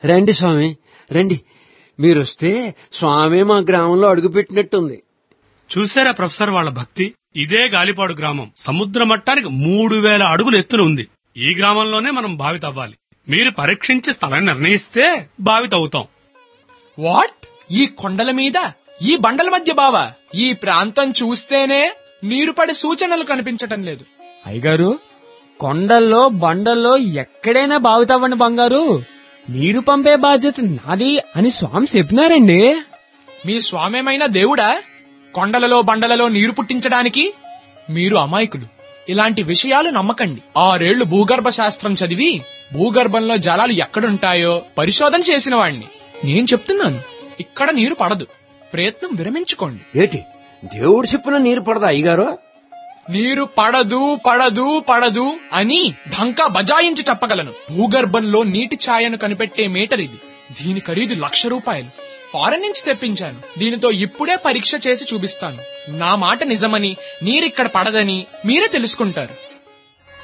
రండి స్వామి రండి మీరొస్తే స్వామి మా గ్రామంలో అడుగుపెట్టినట్టుంది చూసారా ప్రొఫెసర్ వాళ్ళ భక్తి ఇదే గాలిపాడు గ్రామం సముద్ర మట్టానికి మూడు వేల అడుగులు ఎత్తున ఉంది ఈ గ్రామంలోనే మనం బావి తవ్వాలి మీరు పరీక్షించి స్థలం నిర్ణయిస్తే బావి తవ్వుతాం వాట్ ఈ కొండల మీద ఈ బండల మధ్య బావా ఈ ప్రాంతం చూస్తేనే నీరు పడే సూచనలు కనిపించటం లేదు అయ్యగారు కొండల్లో బండల్లో ఎక్కడైనా బావి తవ్వండి బంగారు నీరు పంపే బాధ్యత నాది అని స్వామి చెప్పినారండి మీ స్వామేమైనా దేవుడా కొండలలో బండలలో నీరు పుట్టించడానికి మీరు అమాయకులు ఇలాంటి విషయాలు నమ్మకండి ఆరేళ్లు భూగర్భ శాస్త్రం చదివి భూగర్భంలో జలాలు ఎక్కడుంటాయో పరిశోధన చేసిన వాణ్ణి నేను చెప్తున్నాను ఇక్కడ నీరు పడదు ప్రయత్నం విరమించుకోండి ఏటి దేవుడు చెప్పిన నీరు పడదా అయ్యగారు నీరు పడదు పడదు పడదు అని ఢంకా బజాయించి చెప్పగలను భూగర్భంలో నీటి ఛాయను కనిపెట్టే మీటర్ ఇది దీని ఖరీదు లక్ష రూపాయలు ఫారెన్ నుంచి తెప్పించాను దీనితో ఇప్పుడే పరీక్ష చేసి చూపిస్తాను నా మాట నిజమని నీరిక్కడ పడదని మీరే తెలుసుకుంటారు